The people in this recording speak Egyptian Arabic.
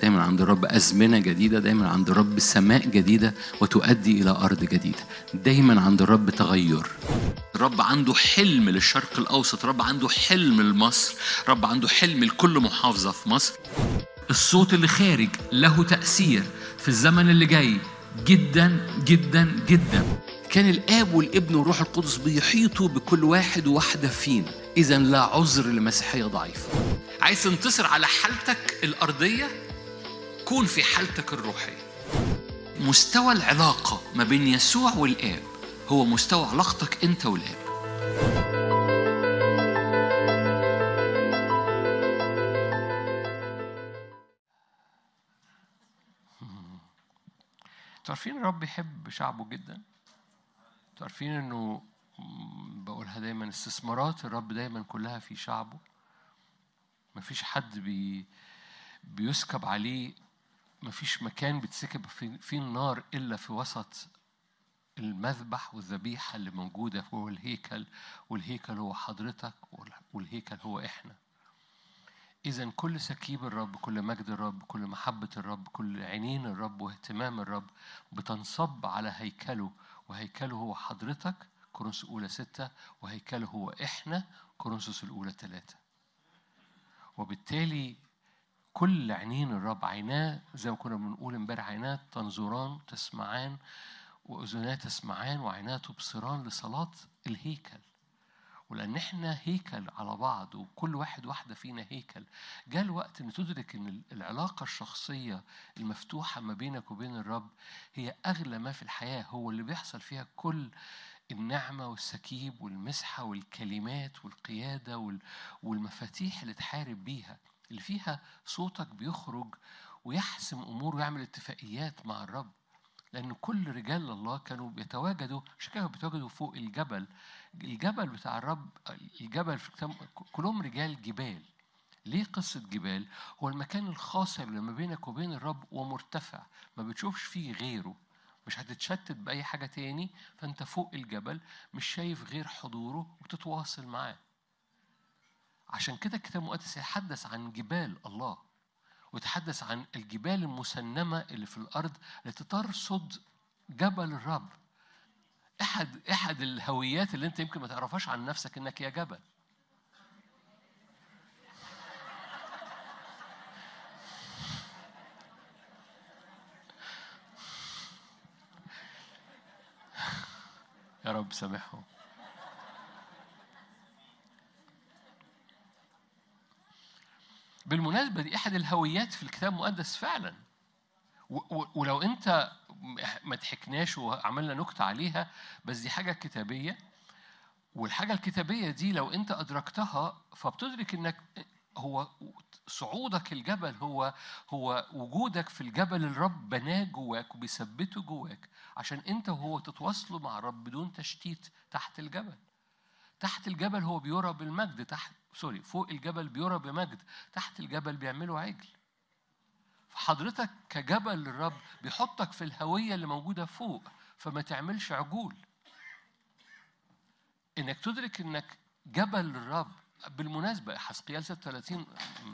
دايما عند الرب أزمنة جديدة دايما عند الرب سماء جديدة وتؤدي إلى أرض جديدة دايما عند الرب تغير الرب عنده حلم للشرق الأوسط الرب عنده حلم لمصر الرب عنده حلم لكل محافظة في مصر الصوت اللي خارج له تأثير في الزمن اللي جاي جدا جدا جدا كان الاب والابن والروح القدس بيحيطوا بكل واحد وواحده فينا اذا لا عذر لمسيحيه ضعيفه عايز تنتصر على حالتك الارضيه كون في حالتك الروحيه مستوى العلاقه ما بين يسوع والاب هو مستوى علاقتك انت والاب عارفين الرب يحب شعبه جدا عارفين انه م- بقولها دايما استثمارات الرب دايما كلها في شعبه مفيش حد بي بيسكب عليه مفيش مكان بتسكب في فيه النار الا في وسط المذبح والذبيحه اللي موجوده هو الهيكل والهيكل هو حضرتك وال- والهيكل هو احنا إذا كل سكيب الرب كل مجد الرب كل محبة الرب كل عينين الرب واهتمام الرب بتنصب على هيكله وهيكله هو حضرتك كورنثوس الأولى ستة وهيكله هو إحنا كورنثوس الأولى ثلاثة وبالتالي كل عينين الرب عيناه زي ما كنا بنقول امبارح عيناه تنظران تسمعان وأذناه تسمعان وعيناه تبصران لصلاة الهيكل ولأن احنا هيكل على بعض وكل واحد واحدة فينا هيكل جاء الوقت ان تدرك ان العلاقة الشخصية المفتوحة ما بينك وبين الرب هي أغلى ما في الحياة هو اللي بيحصل فيها كل النعمة والسكيب والمسحة والكلمات والقيادة وال- والمفاتيح اللي تحارب بيها اللي فيها صوتك بيخرج ويحسم أمور ويعمل اتفاقيات مع الرب لأن كل رجال الله كانوا بيتواجدوا عشان كده بيتواجدوا فوق الجبل الجبل بتاع الرب الجبل في الكتاب كلهم رجال جبال ليه قصة جبال؟ هو المكان الخاص اللي ما بينك وبين الرب ومرتفع ما بتشوفش فيه غيره مش هتتشتت بأي حاجة تاني فأنت فوق الجبل مش شايف غير حضوره وتتواصل معاه عشان كده الكتاب المقدس يتحدث عن جبال الله ويتحدث عن الجبال المسنمة اللي في الأرض التي ترصد جبل الرب أحد أحد الهويات اللي أنت يمكن ما تعرفهاش عن نفسك إنك يا جبل يا رب سامحهم بالمناسبة دي أحد الهويات في الكتاب المقدس فعلا و- و- ولو أنت ما ضحكناش وعملنا نكتة عليها بس دي حاجة كتابية والحاجة الكتابية دي لو أنت أدركتها فبتدرك إنك هو صعودك الجبل هو هو وجودك في الجبل الرب بناه جواك وبيثبته جواك عشان أنت وهو تتواصلوا مع الرب بدون تشتيت تحت الجبل تحت الجبل هو بيرى بالمجد تحت سوري فوق الجبل بيرى بمجد تحت الجبل بيعملوا عجل فحضرتك كجبل للرب بيحطك في الهوية اللي موجودة فوق فما تعملش عجول انك تدرك انك جبل للرب بالمناسبة حسقيال 36